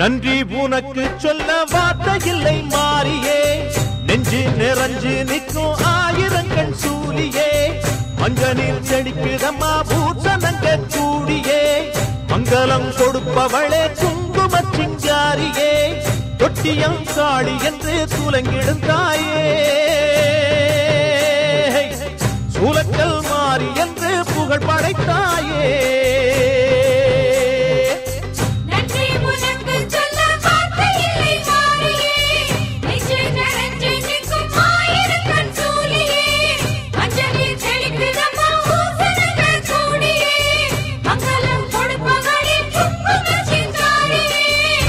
நன்றி உனக்கு சொல்ல வார்த்தை இல்லை மாறியே நெஞ்சு நிறைஞ்சு நிற்கும் ஆயிரங்கள் சூரியே மஞ்சனில் செடிக்குதம்மா பூசணங்க கூடியே மங்களம் கொடுப்பவளே குங்கும சிங்காரியே தொட்டியம் காளி என்று துலங்கிடும் தாயே சூலக்கல் மாறி என்று புகழ் படைத்தாயே நன்றி உனக்கு சொல்ல வார்த்தை இல்லை மாறியே நெஞ்சு நிறைஞ்சு நிற்கும் ஆயிரக்கண் சூழியே அஞ்சலில் செழிக்குதம்மா பூசணங்கள் கூடியே மங்களம் கொடுப்பவளே குங்கும சிங்காரியே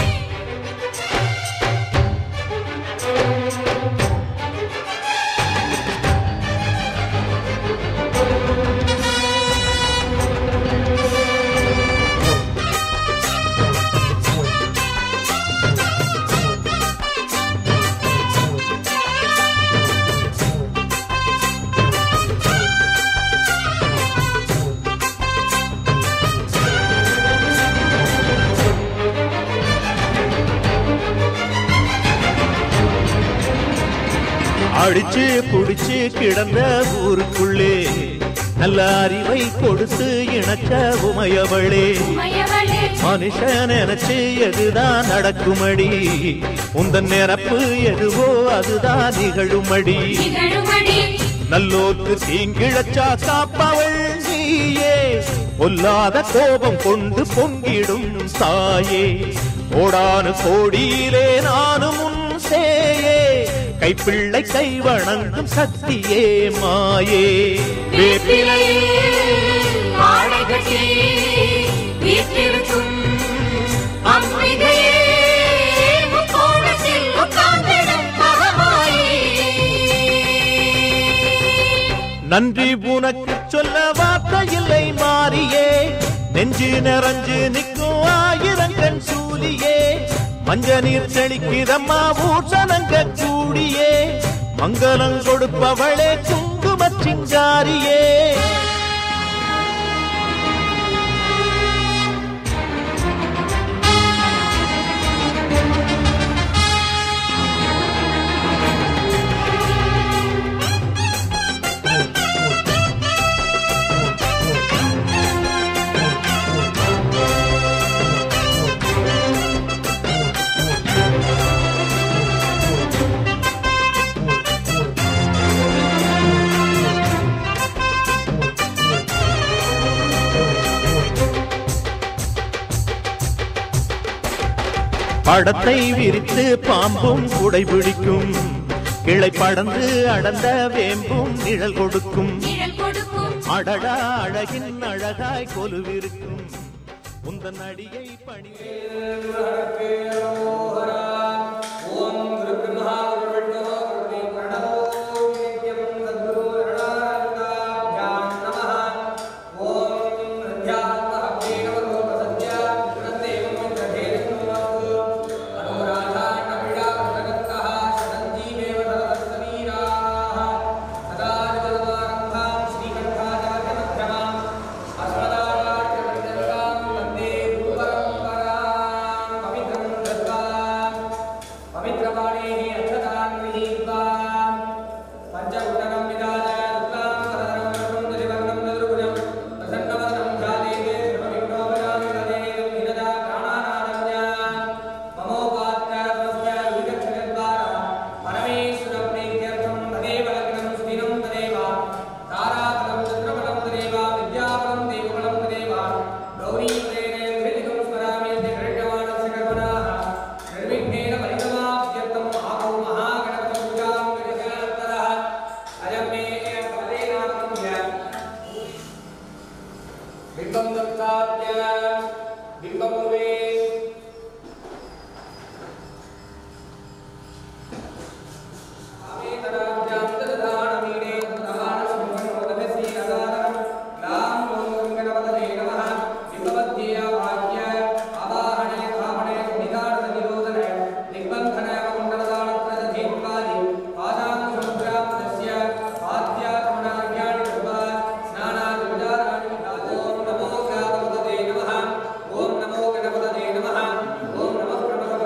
அடிச்சு புடிச்சு கிடந்த ஊருக்குள்ளே நல்ல அறிவை கொடுத்து இணக்க உமையவளே மயவளே மனுஷன் நினைச்சு எதுதான் நடக்குமடி உந்தன் நிரப்பு எதுவோ அதுதான் நிகழுமடி நிகழுமடி நல்லோர்க்கு தீங்கிழச்சா காப்பவள் நீயே பொல்லாத கோபம் கொண்டு பொங்கிடும் தாயே கோடானு கோடியிலே நானும் உன் சேயே கைப்பிள்ளை கை வணங்கும் சக்தியே மாயே வேப்பிலையில் மாலை கட்டி வீற்றிருக்கும் அம்பிகையே முக்கோணத்தில் உட்கார்ந்திடும் மகமாயி நன்றி உனக்கு சொல்ல வார்த்தை இல்லை மாறியே நெஞ்சு நிறைஞ்சு நிற்கும் ஆயிரங்கண் சூலியே மஞ்ச நீர் செழிக்கிறம்மா ஊசனங்க கூடியே மங்களம் கொடுப்பவளே குங்கும சிங்காரியே படத்தை விரித்து பாம்பும் குடை பிடிக்கும் கிளை படந்து அடர்ந்த வேம்பும் நிழல் கொடுக்கும் நிழல் கொடுக்கும் அடடா அழகின் அழகாய் கொலுவிருக்கும் உந்தன் அடியை பணிவே बिम्बं दत्तात्य बिम्बमुवे ओम नमो गणपतये नमः ओम नमः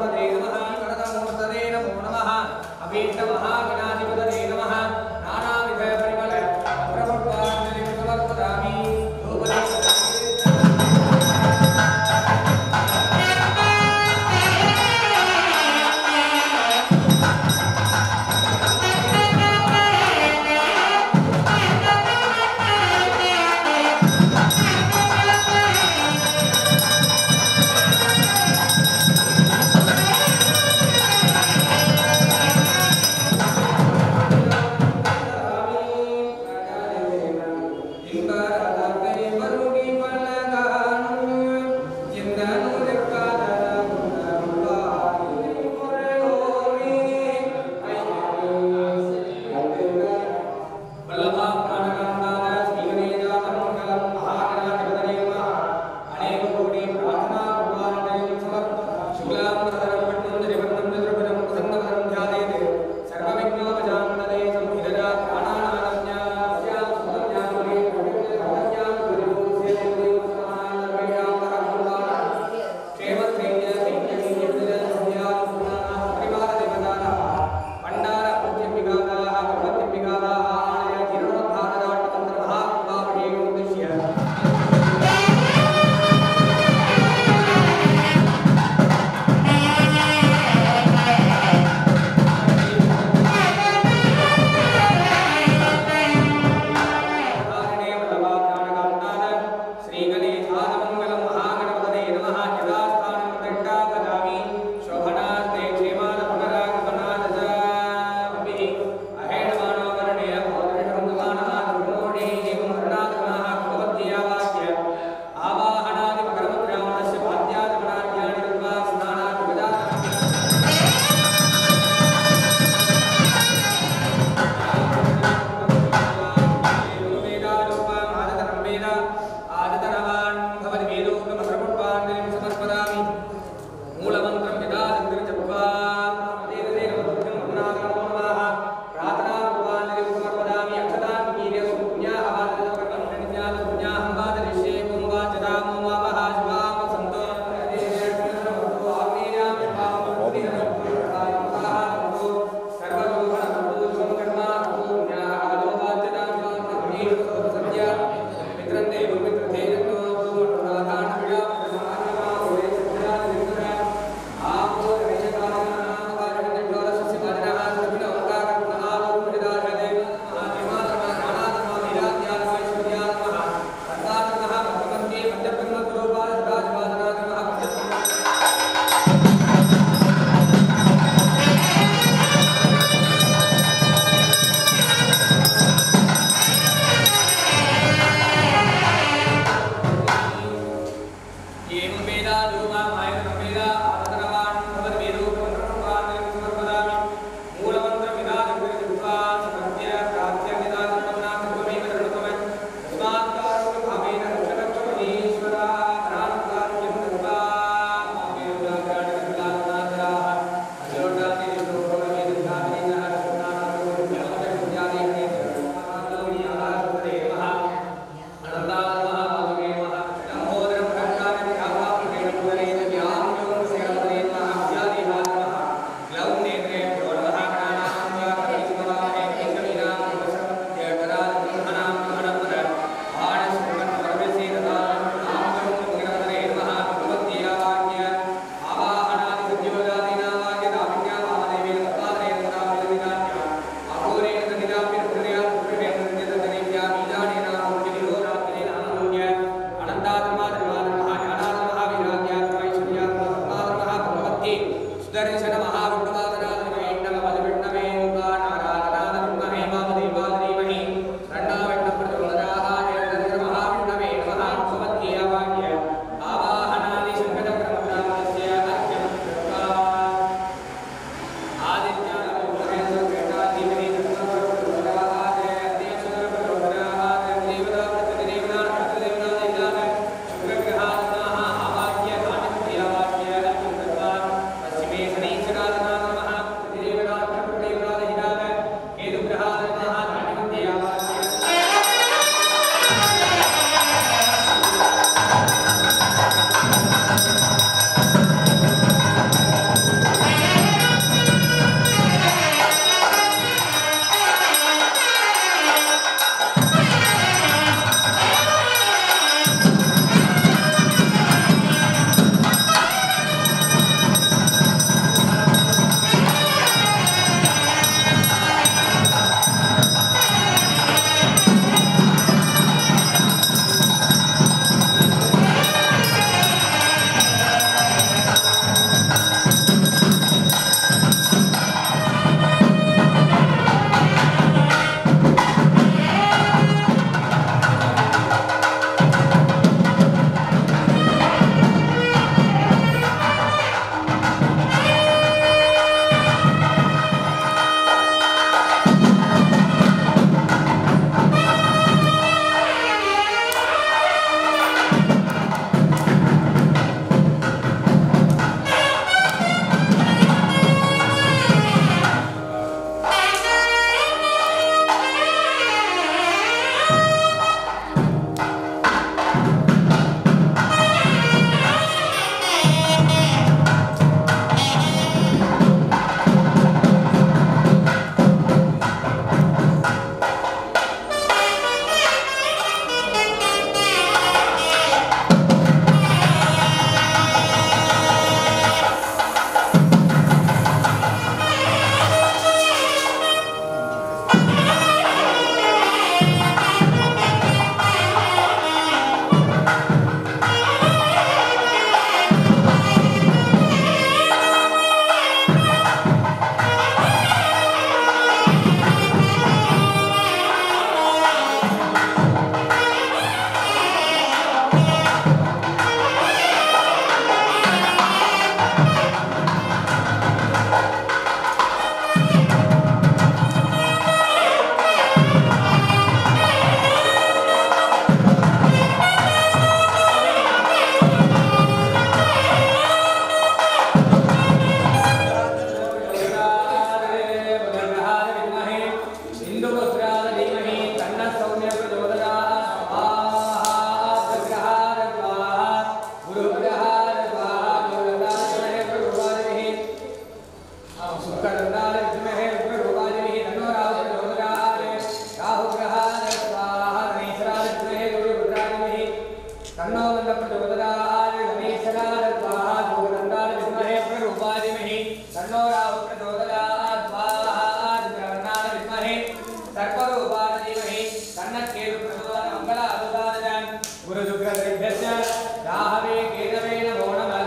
तन्नो वन्दः प्रचोदयात् गणेशनाथ स्वाहा सूर्यनन्दाय विद्महे प्ररूपाय धीमहि तन्नो राहुः प्रचोदयात् स्वाहा जगन्नाथ विद्महे सर्वरूपाय धीमहि तन्नकेतु प्रचोदयात् मङ्गलाभूताय गुरुशुक्रद्रभ्यश्च राहवे केतवे नमो नमः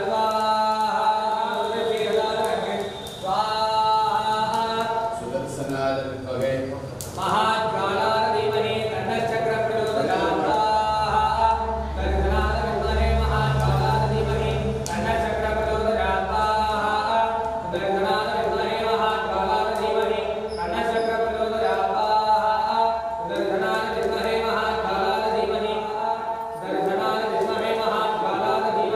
स्वाहा सुदर्शनाय विद्महे महाज्वालाय धीमहि तन्नश्चक्रः प्रचोदयात् तन्नाद विद्महे महाज्वालाय धीमहि तन्नश्चक्रः प्रचोदयात् तन्नाद विद्महे महाज्वालाय धीमहि तन्नश्चक्रः प्रचोदयात् तन्नाद विद्महे महाज्वालाय धीमहि तन्नाद विद्महे महाज्वालाय धीमहि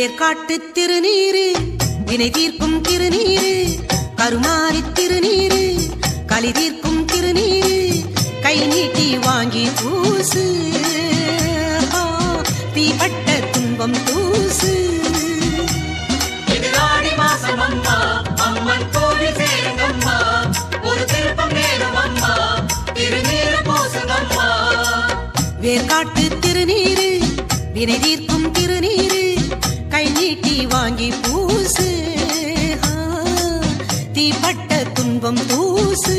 வேர்க்காட்டு திருநீரு வினை தீர்க்கும் திருநீரு கருமாரி திருநீரு களி தீர்க்கும் திருநீரு கை நீட்டி வாங்கி பூசு ஆ, தீப்பட்ட துன்பம் தூசு இது ஆடி மாசம் அம்மா அம்மன் கோவில் சேருங்கம்மா ஒரு திருப்பம் நேரும் அம்மா திருநீர் பூசுங்கம்மா வேர்க்காட்டு திருநீரு வினை தீர்க்கும் திருநீரு கை நீட்டி வாங்கி பூசு ஆ, தீப்பட்ட துன்பம் தூசு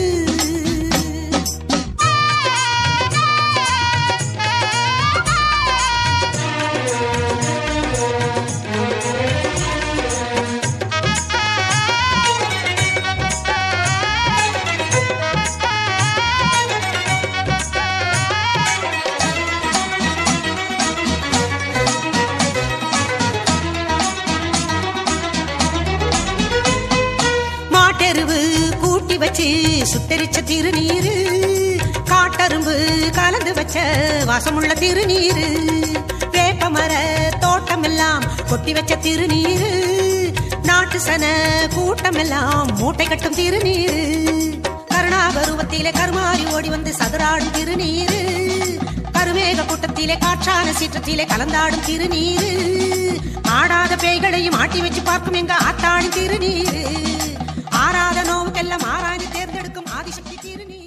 மாட்டெருவு கூட்டி வச்சு சுத்தரிச்ச திருநீரு காட்டரும்பு கலந்து வச்ச வாசமுள்ள திருநீரு வேப்பமர தோட்டமெல்லாம் கொட்டி வச்ச திருநீரு நாட்டு சன கூட்டமெல்லாம் மூட்டை கட்டும் திருநீரு கருணாகருவத்திலே கருமாறி ஓடி வந்து சதுராடும் திருநீரு கருமேக கூட்டத்திலே காற்றான சீற்றத்திலே கலந்தாடும் திருநீரு ஆடாத பேய்களையும் ஆட்டி வச்சு பார்க்கும் எங்க ஆத்தாடி திருநீரு ஆறாத நோவுக்கெல்லாம் ஆராய்ந்து தேர்ந்தெடுக்கும் ஆதிசக்தி திருநீரு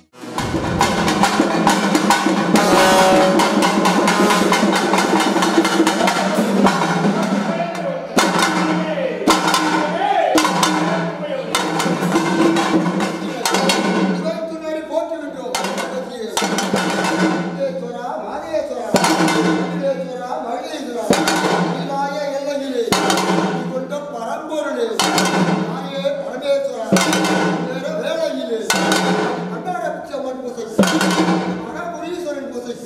சிவத்துணரி போற்றுகின்றோம் மகேஸ்வரா மாதேஸ்வரா மகேஸ்வரா மகேஸ்வரா கைலாய எல்லையிலே கொண்ட பரம்பொருளே நாயே பரமேஸ்வரா வேற வேளையிலே அன்னார பிச்சமன் பூசை மனமுரீஸ்வரன் பூசை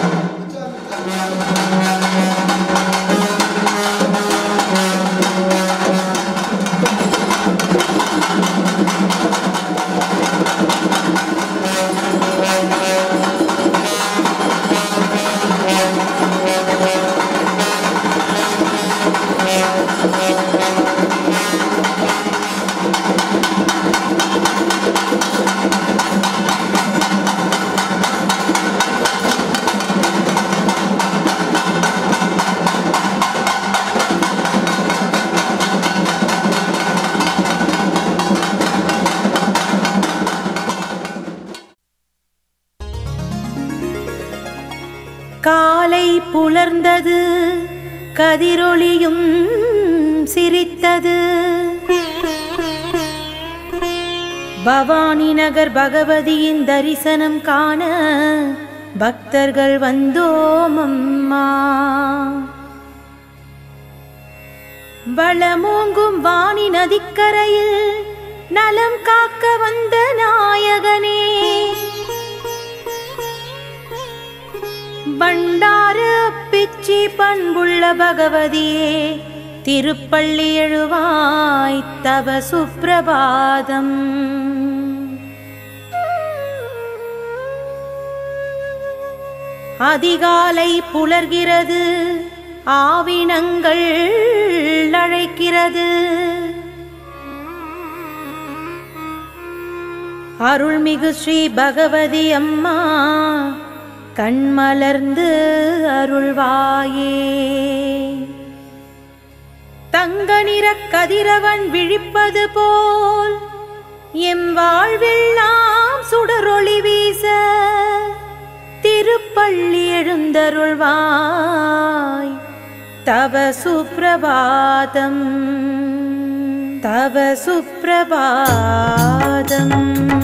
காலை புலர்ந்தது கதிரொளியும் சிரித்தது பவானி நகர் பகவதியின் தரிசனம் காண பக்தர்கள் வந்தோம் அம்மா வளமோங்கும் வாணி நதிக்கரையில் நலம் காக்க வந்த நாயகனே பண்டார பிச்சி பண்புள்ள பகவதியே திருப்பள்ளி எழுவாய் தவ சுப்பிரபாதம் அதிகாலை புலர்கிறது ஆவினங்கள் அழைக்கிறது அருள்மிகு ஸ்ரீ பகவதி அம்மா கண்மலர்ந்து அருள்வாயே தங்க நிறக் கதிரவன் விழிப்பது போல் எம் வாழ்வெல்லாம் சுடரொளி வீச திருப்பள்ளி எழுந்தருள்வாய் தவ சுப்பிரபாதம் தவ சுப்பிரபாதம்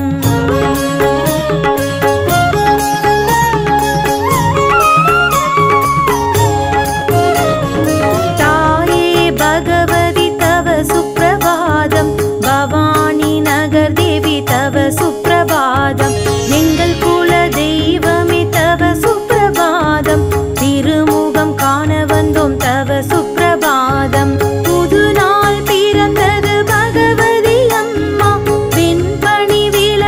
தாயே பகவதி தவ சுப்பிரபாதம் பவானி நகர் தேவி தவ சுப்பிரபாதம் எங்கள் குல தெய்வமே தவ சுப்பிரபாதம் திருமுகம் காண வந்தோம் தவ சுப்பிரபாதம் புது நாள் பிறந்தது பகவதி அம்மா வெண்பணி விள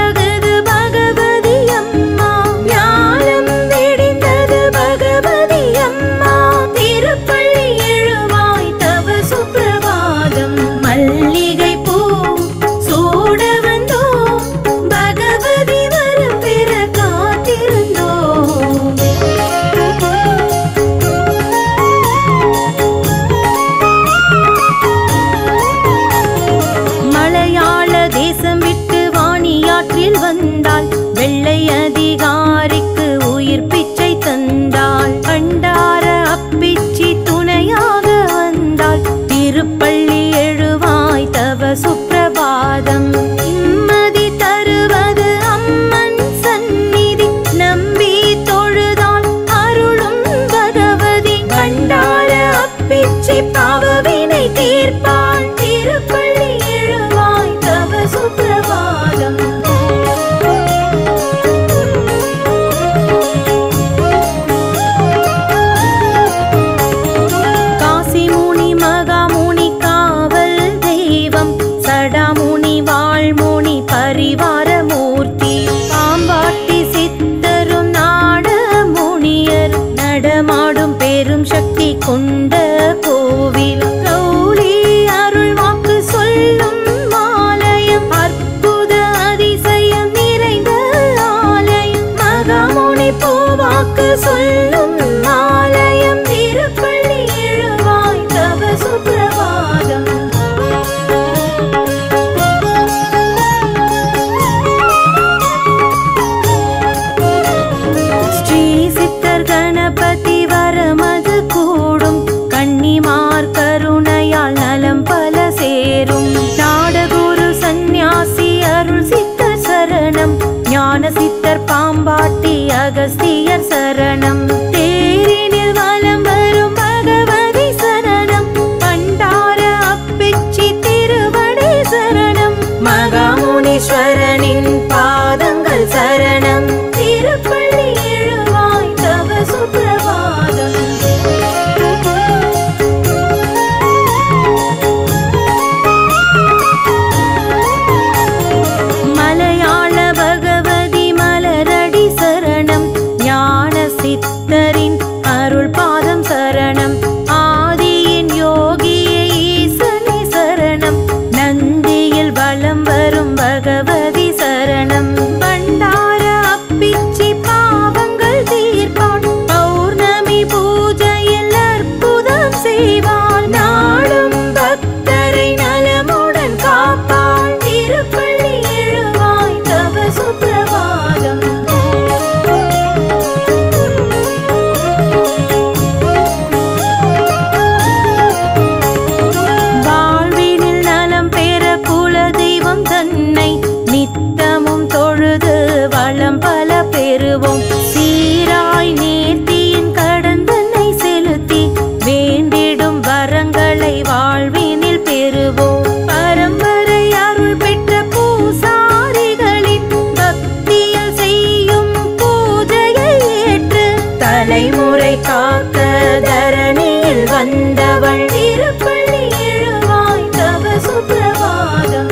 வாக்கு சொல்லும் ஆலயம் திருப்பள்ளி எழுவாய் தவ சுப்பிரபாதம் ஸ்ரீ சித்தர் கணபதி வரமது கூடும் கன்னிமார் கருணையால் நலம் பல சேரும் நாடகுரு சந்நியாசி அருள் சித்தர் சரணம் ஞான சித்தர் பாம்பாட்டி அகஸ்தியர் சரணம் தேரினில் வலம் வரும் பகவதி சரணம் பண்டார அப்பிச்சி திருவடி சரணம் மகாமுனீஸ்வரனின் பாதங்கள் சரணம் திருப்பள்ளி எழுவாய் தவ சுப்பிரபாதம் மலையாள பகவதி மலரடி சரணம் ஞான சித்தரின் அருள் பாதம் சரணம் ஆதியின் யோகியே ஈசனே சரணம் நந்தியில் வலம் வரும் பகவதி சரணம் பண்டார அப்பிச்சி பாவங்கள் தீர்ப்பான் பௌர்ணமி பூஜையில் அற்புதம் செய்வான் நாடும் பக்தரை நலமுடன் காப்பாள் திருப்பள்ளி எழுவாய் தவ சுப்பிரபாதம் வாழ்வினில் நலம் பெற குல தெய்வம் தன்னை நித்தமும் தொழுது வளம் பல பெறுவோம் சீராய் நேர்த்தியின் கடன் தன்னை செலுத்தி வேண்டிடும் வரங்களை வாழ்வினில் பெறுவோம் பரம்பரை அருள் பெற்ற பூசாரிகளின் பக்தியில் செய்யும் பூஜையை ஏற்று தலைமுறை காக்க தரணியில் வந்தவள் திருப்பள்ளி எழுவாய் தவ சுப்பிரபாதம்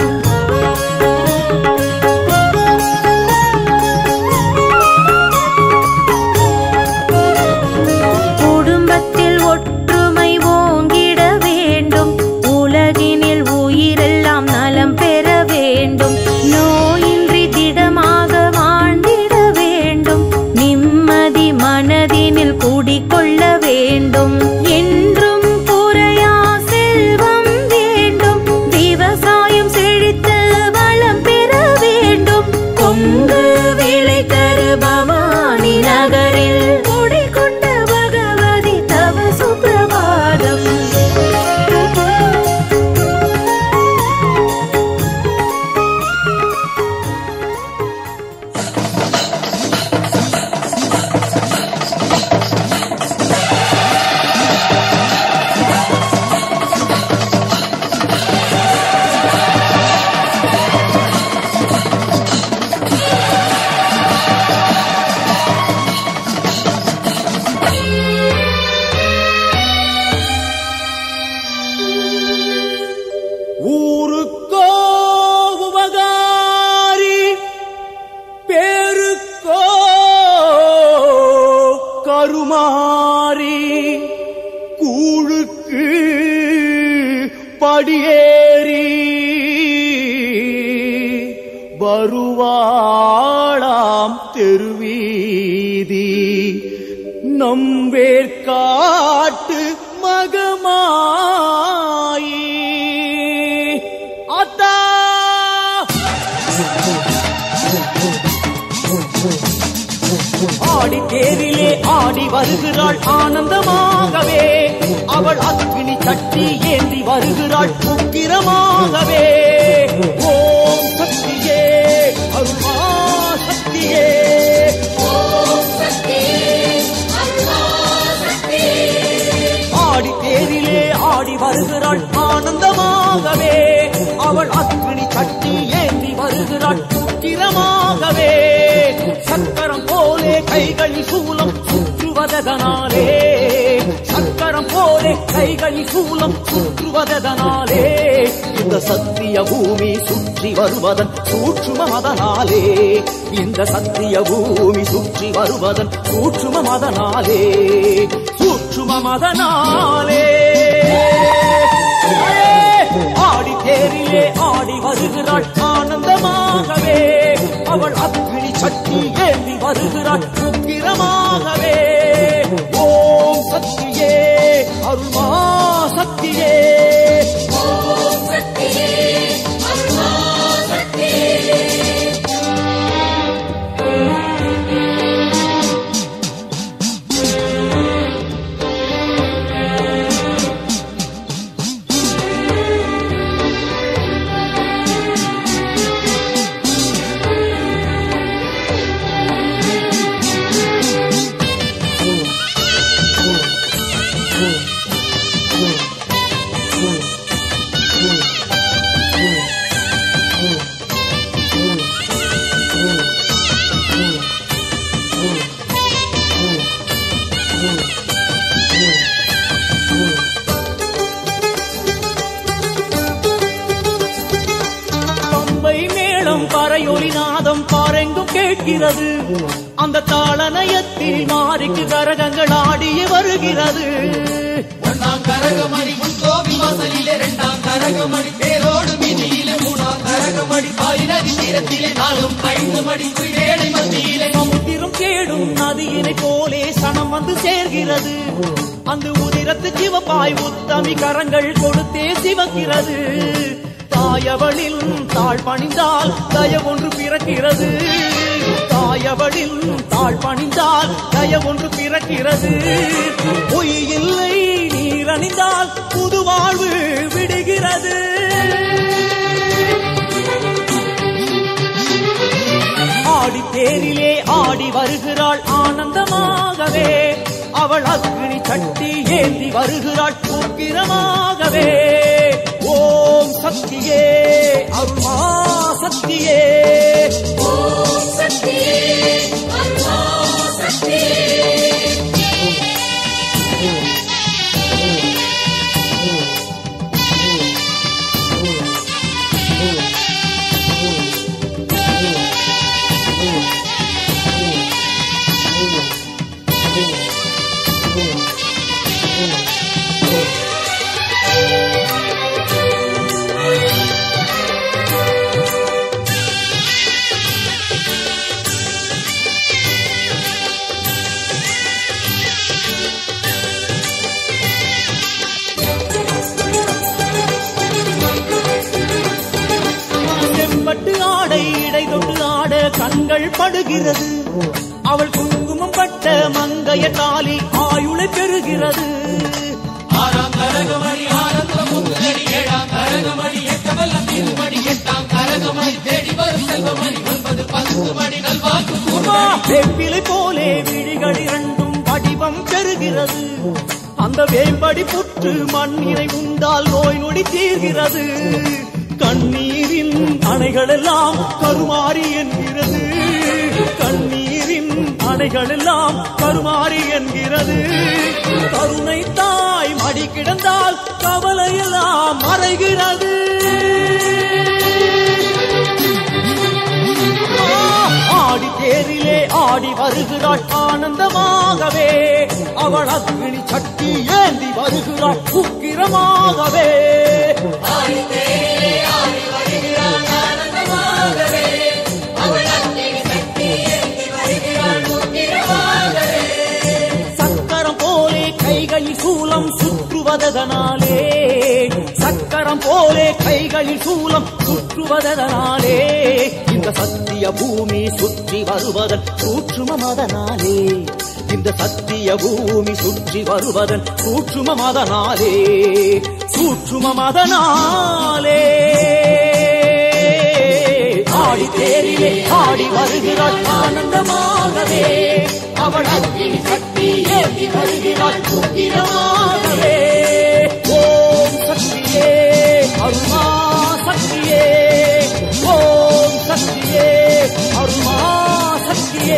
குடும்பத்தில் ஒற்றுமை ஓங்கிட வேண்டும் உலகினில் உயிரெல்லாம் நலம் பெற வேண்டும் நோயின்றி திடமாக வாழ்ந்திட வேண்டும் நிம்மதி மனதினில் குடிக்கொள்ள வேண்டும் என்றும் குறையா செல்வம் வேண்டும் விவசாயம் செழித்து வளம் பெற வேண்டும் கொங்கு விளை தரு பவானி நகரில் குடிகொண்ட பகவதி தவ சுப்பிரபாதம் ஊருக்கோ உபகாரி பேருக்கோ கருமாறி கூழுக்கு படியேறி வருவாளாம் தெருவீதி நம்பேற்காட்டு மகமாயி அத்தா ஆடி தேரிலே ஆடி வருகிறாள் ஆனந்தமாகவே அவள் அக்னி சட்டி ஏந்தி வருகிறாள் உக்கிரமாகவே ஓம் சக்தியே அருள்மா சக்தியே ஆடி தேரிலே ஆடி வருகிறாள் ஆனந்தமாகவே அவள் அக்னி சட்டி ஏந்தி வருகிறாள் உக்கிரமாகவே சக்கரம் போலே கைகளில் சூலம் சுற்றுவதனாலே சக்கரம் போலே கைகளில் சூலம் சுற்றுவதனாலே இந்த சத்திய பூமி சுற்றி வருவதன் சூட்சும மதனாலே இந்த சத்திய பூமி சுற்றி வருவதன் சூட்சும மதனாலே சூட்சும மதனாலே ஆடி தேரிலே ஆடி வருகிறாள் ஆனந்தமாகவே அவள் அக்னி சக்தி ஏந்தி வருகிறாள் உக்கிரமாகவே ஓம் சக்தியே அருள்மா சக்தியே பம்பை மேளம் பறையொலி நாதம் பாரெங்கும் கேட்கிறது அந்த தாளநயத்தில் மாறிக்கு கரகங்கள் ஆடிய வருகிறது ஒன்னாம் கரகமணி உன் கோவில் வாசலிலே இரண்டாம் கரகமணி பேரோடு மீதியிலே மூணாம் கரகமணி பாய் நதி தீரத்திலே நாளும் ஐந்து மணி குயிலேடை மத்தியிலே சமுத்திரம் தேடும் நதியினை போலே சனம் வந்து சேர்கிறது அந்த உதிரத்து சிவப்பாய் உத்தமி கரங்கள் கொடுத்தே சிவக்கிறது தாயவளில் தாழ் பணிந்தால் தயவொன்று பிறக்கிறது தாயவளில் தாழ் பணிந்தால் தயவொன்று பிறக்கிறது பொய் இல்லை நீர் அணிந்தால் புது வாழ்வு விடுகிறது ஆடி தேரிலே ஆடி வருகிறாள் ஆனந்தமாகவே அவள் அக்னி சட்டி ஏந்தி வருகிறாள் உக்கிரமாகவே ஓம் சக்தியே அருமா சக்தியே செம்பட்டு ஆடை இடை தொட்டு ஆட கண்கள் படுகிறது அவள் குங்குமம் பட்ட மங்கைய தாலி ஆயுளை பெறுகிறது ஆறாம் கரகமணி ஆனந்த முத்தடி ஏழாம் கரகமணி எட்டவல்ல திருமணி எட்டாம் கரகமணி தேடி வரும் செல்வமணி ஒன்பது பத்து மணி நல்வாக்கு உமா வேப்பிலை போலே விழிகள் இரண்டும் வடிவம் பெறுகிறது அந்த வேம்படி புற்று மண்ணினை உண்டால் நோய் நொடி தீர்கிறது கண்ணீரின் அணைகள் எல்லாம் கருமாறி என்கிறது கண்ணீரின் அணைகள் எல்லாம் கருமாறி என்கிறது கருணை தாய் மடி கிடந்தால் கவலையெல்லாம் மறைகிறது ஆடி தேரிலே ஆடி வருகிறாள் ஆனந்தமாகவே அவள் அக்னி சட்டி ஏந்தி வருகிறாள் உக்கிரமாகவே சக்கரம் போலே கைகளில் சூலம் சுற்றுவதனாலே சக்கரம் போலே கைகளில் சூலம் சுற்றுவதனாலே இந்த சத்திய பூமி சுற்றி வருவதன் சூற்றுமதனாலே இந்த சத்திய பூமி சுற்றி வருவதன் சூற்றுமதனாலே சூற்றுமதனாலே ஆடி தேரிலே ஆடி வருகிறாள் ஆனந்தமாகவே அவள் அக்னி சக்தி ஏந்தி வருகிறாள் உக்கிரமாகவே ஓம் சக்தியே அருமா சக்தியே ஓம் சக்தியே அருமா சக்தியே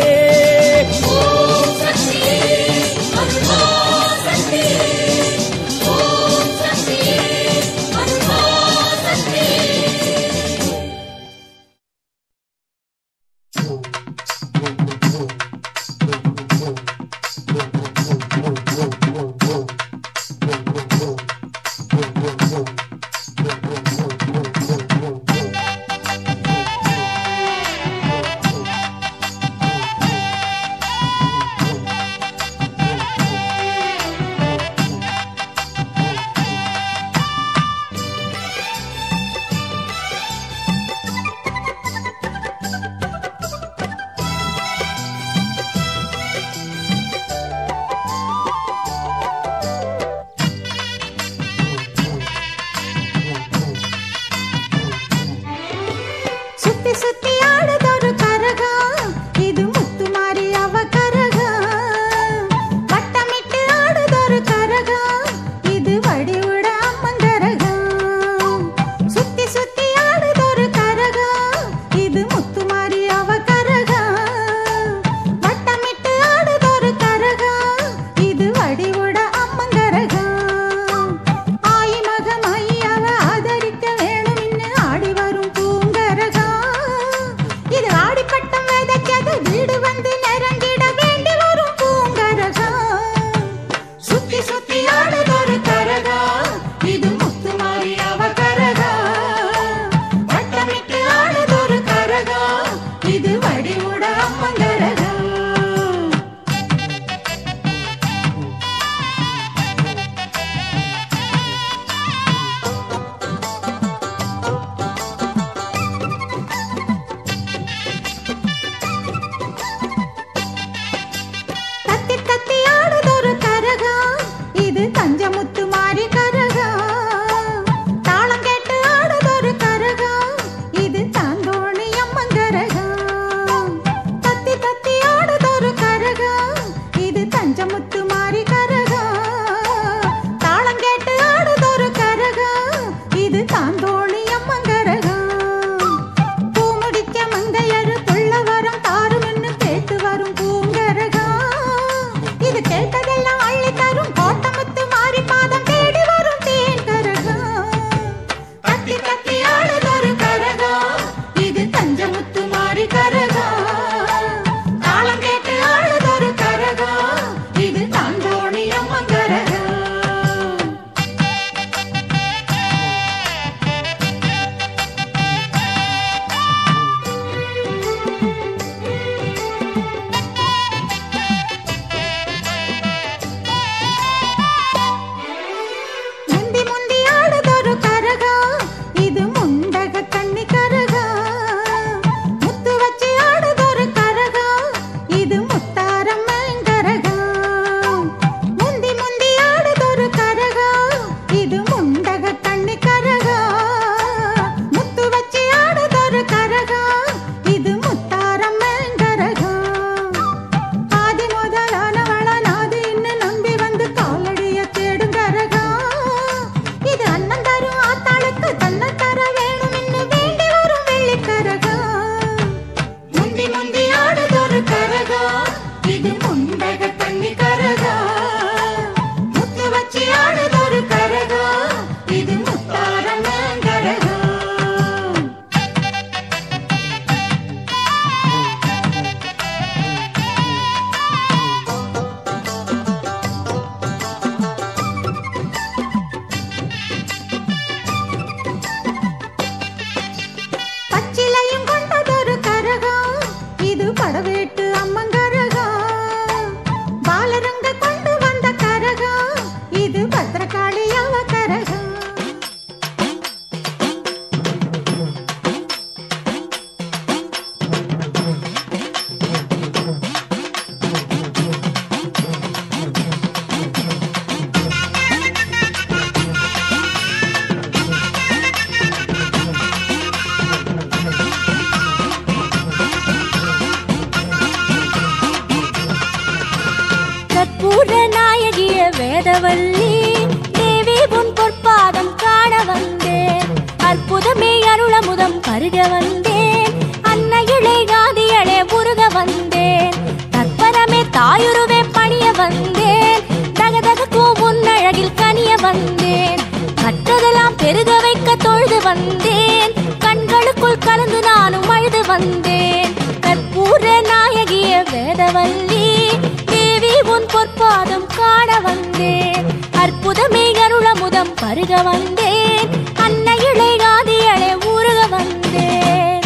வேதவல்லி தேவி உன் பொற்பாதம் காண வந்தேன் அற்புதமே அருளமுதம் பருக வந்தேன் அன்னையிலே காதியளே உருக வந்தேன் தற்பரமே தாயுருவே பணிய வந்தேன் தகதகக்கும் உன் அழகில் கனிய வந்தேன் கற்றதெல்லாம் பெருக வைக்க தொழுது வந்தேன் கண்களுக்குள் கலந்து நானும் அழுது வந்தேன் கற்பூர நாயகிய வேதவல்லி தேவி உன் பொற்பாதம் காண வந்தேன் அற்புதமே அருளமுதம் பருக வந்தேன் அன்னையிலே காதியளே ஊருக வந்தேன்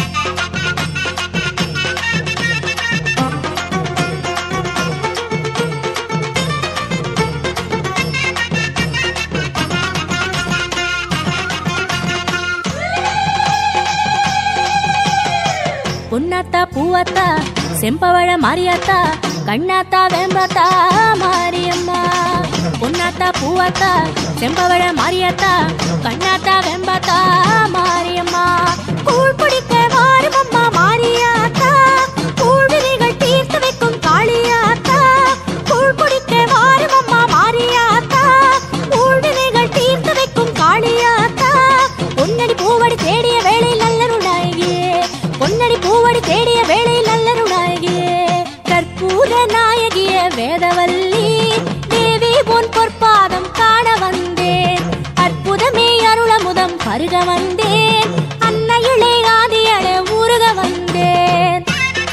பொன்னாத்தா பூவாத்தா செம்பவழ மாரியாத்தா கண்ணாத்தா வேம்பாத்தா மாரியம்மா பொன்னாத்தா பூவாத்தா செம்பவழ மாரியாத்தா கண்ணாத்தா வெம்பாத்தா மாரியம்மா கூழ் குடிக்க வாரும் அம்மா மாரியாத்தா கூழ்வினைகள் தீர்த்து வைக்கும் காளியாத்தா கூழ் குடிக்க வாரும் அம்மா மாரியாத்தா கூழ்வினைகள் தீர்த்து வைக்கும் காளியாத்தா பொன்னடி பூவடி தேடிய வேளையில் நல்லருளாகியே பொன்னடி பூவடி தேடிய வேளையில் நல்லருளாகியே கற்பூர நாயகிய வேதவல்லி தேவி உன் பொற்பாதம் காண வந்தேன் அற்புதமே அருளமுதம் பருக வந்தேன் அன்னையிலே ஆதியள ஊருக வந்தேன்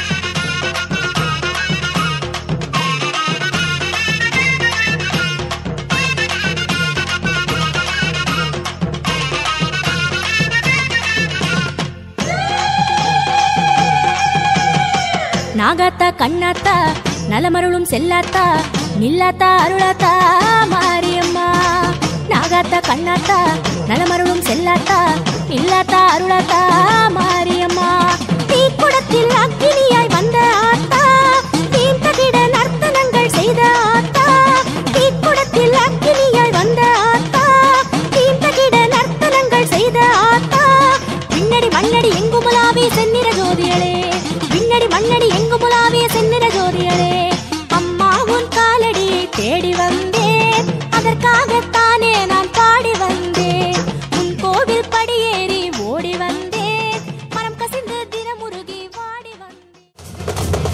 நாகாத்தா கண்ணாத்தா நலமருளும் செல்லாத்தா நில்லாத்தா அருளாத்தா மாரியம்மா நாகாத்தா கண்ணாத்தா நலமருளும் செல்லாத்தா நில்லாத்தா அருளாத்தா மாரியம்மா தீக்குடத்தில் அக்கினியாய் வந்த ஆத்தா தீர்த்தகிட நர்த்தனங்கள் செய்த ஆத்தா தீக்குடத்தில் அக்கினியாய் வந்த ஆத்தா தீர்த்தகிட நர்த்தனங்கள் செய்த ஆத்தா பின்னடி மண்ணடி எங்குமுலாவிய செந்நிற ஜோதியளே பின்னடி மண்ணடி எங்குமுலாவிய செந்நிற ஜோதியளே அம்மா உன் காலடியை தேடி வந்தேன் அதற்காகத்தானே நான் பாடி வந்தேன் உன் கோவில் படியேறி ஓடி வந்தேன் மனம் கசிந்து தினமுருகி வாடி வந்தேன்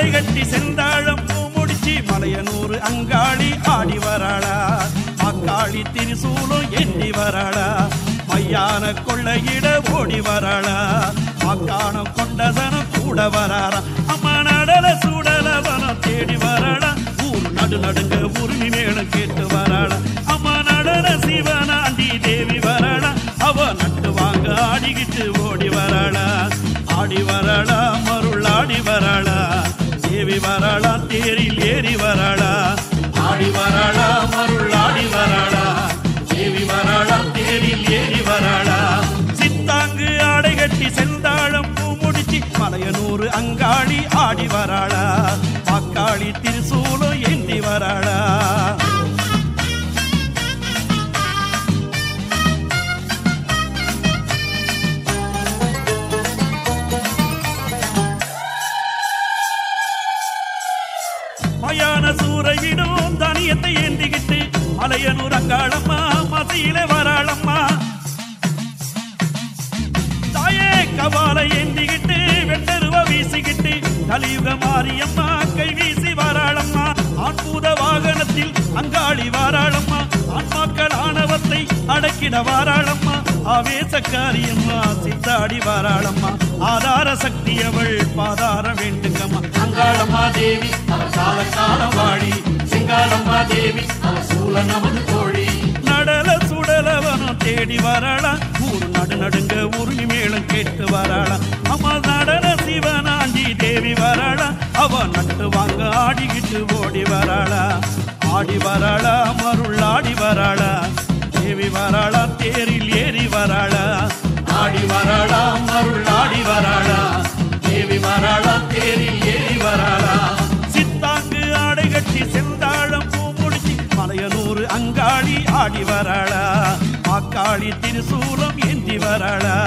ஆடை கட்டி செந்தாழம் பூ முடிச்சு மலையனூர் அங்காளி ஆடி வராளா மக்காளி திரிசூலம் எண்ணி வராளா மையான கொள்ளையிட ஓடி வராளா மக்கானம் கொண்டதனம் கூட வராரா அம்மா நடல சூடலவனம் தேடி வராளா ஊர் நடு நடுங்க உரிமை மேலும் கேட்டு வராளா அம்மா நடன சிவனாண்டி தேவி வராளா அவ நட்டு வாங்க ஆடிக்கிட்டு ஓடி வராளா ஆடி வராளா மருள் ஆடி வராளா தேவி வராளா தேரில் ஏறி வராளா ஆடி வராளா மருள் ஆடி வராளா தேவி வராளா தேரில் ஏறி வராளா சித்தாங்கு ஆடை கட்டி செந்தாழம் பூ முடிச்சு மலையனூர் அங்காளி ஆடி வராளா மக்காளி திருசூலம் ஏந்தி வராளா மயான சூறையிடும் தனியத்தை ஏந்திக்கிட்டு மலையனூர் அங்காளம்மா மசையில வராளம்மா தாயே கபாலை ஏந்திக்கிட்டு வெட்டருவ வீசிக்கிட்டு கலியுக மாரியம்மா கை வீசி வாராளம்மா ஆண்பூத வாகனத்தில் அங்காளி வாராளம்மா ஆன்மாக்கள் ஆணவத்தை அடக்கிட வாராளம்மா ஆவேசக்காரியம்மா சித்தாடி வாராளம்மா ஆதார சக்தி அவள் பாதார வேண்டுங்கம்மா அங்காளம்மா தேவி அவள் கால காலம் வாழி செங்காலம்மா தேவி அவள் சூழ நமது கோழி நடல சுடலவனம் தேடி வராளா ஊர் நடு நடுங்க உருமி மேளம் கேட்டு வராளா அம்மா நடன சிவனாண்டி தேவி வராளா அவ நட்டு வாங்க ஆடிக்கிட்டு ஓடி வராளா ஆடி வராளா மருள் ஆடி வராளா தேவி வராளா தேரில் ஏறி வராளா ஆடி வராளா மருள் ஆடி வராளா தேவி வராளா தேரில் ஏறி வராளா சித்தாங்கு ஆடை கட்டி செந்தாழம் பூ முடிச்சு மலையனூர் அங்காளி ஆடி வராளா மாக்காளி திருசூலம் ஏந்தி வராளா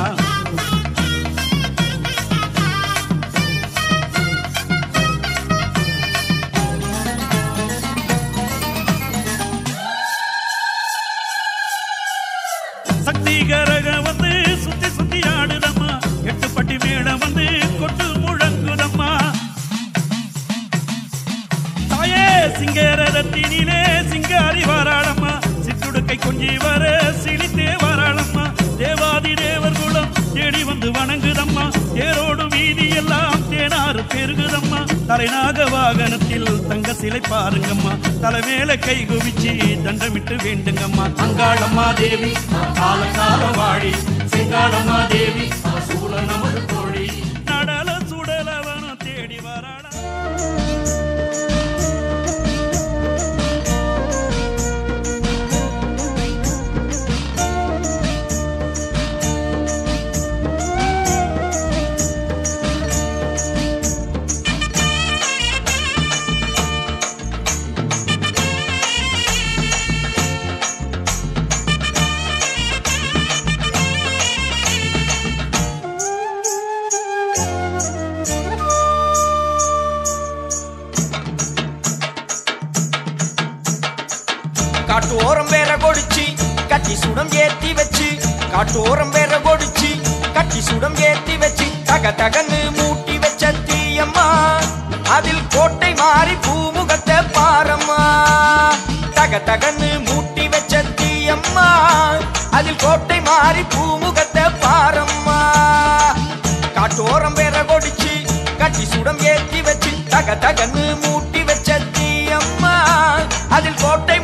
சக்தி கரக வந்து சுத்தி சுத்தி ஆடுதம்மா எட்டு பட்டி மேடம் வந்து கொட்டு முழங்குதம்மா தாயே சிங்கரத்தினிலே சிங்காரி வாராளம்மா சிற்றுடுக்கை கொஞ்சி வர சிலித்தே வாராளம்மா தேவாதி தேவர் குலம் தேடி வந்து வணங்குதம்மா தேரோடு வீதி எல்லாம் தேனாறு பெருகுதம்மா தலைநாக வாகனத்தில் தங்க சிலை பாருங்கம்மா தலைமேல கை குவிச்சு தண்டமிட்டு வேண்டுங்கம்மா அங்காளம்மா தேவி கால கால வாழி செங்காளம்மா தேவி சூழ நமது தோழி நடல சுடலவனம் தேடி வராளா காட்டோரம் வேற கொடிச்சு கட்டி சுடம் ஏத்தி வச்சு காட்டோரம் வேற கொடிச்சு கட்டி சுடம் ஏத்தி வச்சு தக தகன்னு மூட்டி வச்ச தீயம்மா அதில் கோட்டை மாறி பூமுகத்தை பாரம்மா தக தகன்னு மூட்டி வச்ச தீயம்மா அதில் கோட்டை மாறி பூமுகத்தை பாரம்மா காட்டோரம் வேற கொடிச்சு கட்டி சுடம் ஏத்தி வச்சு தக தகன்னு மூட்டி வச்ச தீயம்மா அதில் கோட்டை